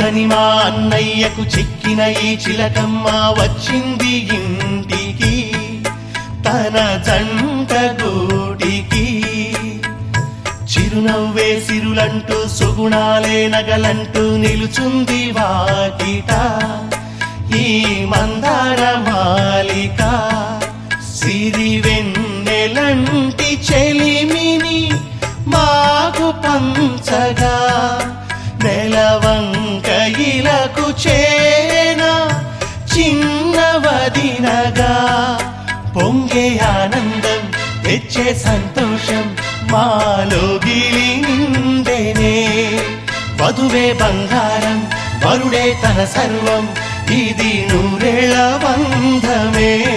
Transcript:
చెరగని మా అన్నయ్యకు చెక్కిన ఈ చిలకమ్మ వచ్చింది ఇంటికి తన జంట గూటికి చిరునవ్వే సిరులంటూ సుగుణాలే నగలంటూ నిలుచుంది వాకిట ఈ మందార మాలిక సిరి వెన్నెలంటి చెలిమిని మాకు పంచగా నెలవంక ఇలకు చేన చిన్నవదినగా పొంగే ఆనందం తెచ్చే సంతోషం మాలో గిలి నిండెనే వధువే బంగారం వరుడే తన సర్వం ఇది నూరేళ్ల బంధమే